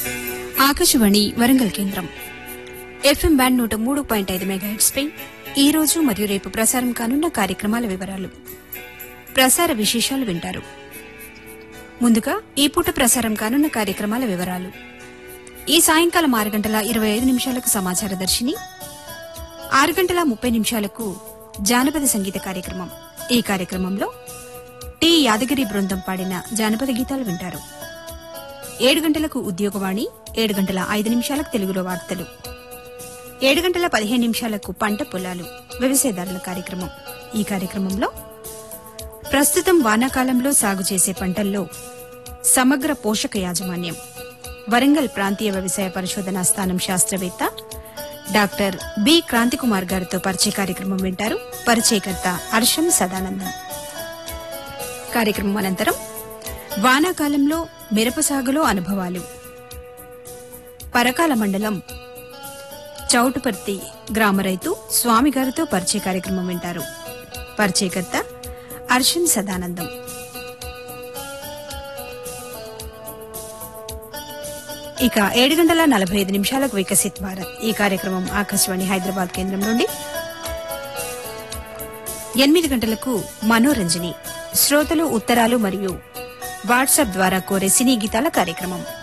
ఆకాశవాణి వరంగల్ కేంద్రం FM band నూట మూడు పాయింట్ ఐదు మెగాహెట్స్ పై ఈ రోజు మరియు రేపు ప్రసారం కానున్న కార్యక్రమాల వివరాలు ప్రసార విశేషాలు వింటారు ముందుగా ఈ పూట ప్రసారం కానున్న కార్యక్రమాల వివరాలు ఈ సాయంకాలం ఆరు గంటల ఇరవై ఐదు నిమిషాలకు సమాచార దర్శిని ఆరు గంటల ముప్పై నిమిషాలకు జానపద సంగీత కార్యక్రమం ఈ కార్యక్రమంలో టి యాదగిరి బృందం పాడిన జానపద గీతాలు వింటారు ఏడు గంటలకు ఉద్యోగవాణి ఏడు గంటల ఐదు నిమిషాలకు తెలుగులో వార్తలు ఏడు గంటల పదిహేను నిమిషాలకు పంట పొలాలు వ్యవసాయదారుల కార్యక్రమం ఈ కార్యక్రమంలో ప్రస్తుతం వానాకాలంలో సాగు చేసే పంటల్లో సమగ్ర పోషక యాజమాన్యం వరంగల్ ప్రాంతీయ వ్యవసాయ పరిశోధనా స్థానం శాస్త్రవేత్త డాక్టర్ బి క్రాంతికుమార్ గారితో పరిచయ కార్యక్రమం వింటారు పరిచయకర్త హర్షం సదానందం కార్యక్రమం అనంతరం వానాకాలంలో మిరప సాగులో అనుభవాలు పరకాల మండలం చౌటుపర్తి గ్రామ రైతు స్వామి గారితో పరిచయ కార్యక్రమం వింటారు పరిచయకర్త హర్షన్ సదానందం ఇక ఏడు గంటల నలభై ఐదు నిమిషాలకు వికసిత్ భారత్ ఈ కార్యక్రమం ఆకాశవాణి హైదరాబాద్ కేంద్రం నుండి ఎనిమిది గంటలకు మనోరంజని శ్రోతలు ఉత్తరాలు మరియు వాట్సాప్ ద్వారా కోరే సినీ గీతాల కార్యక్రమం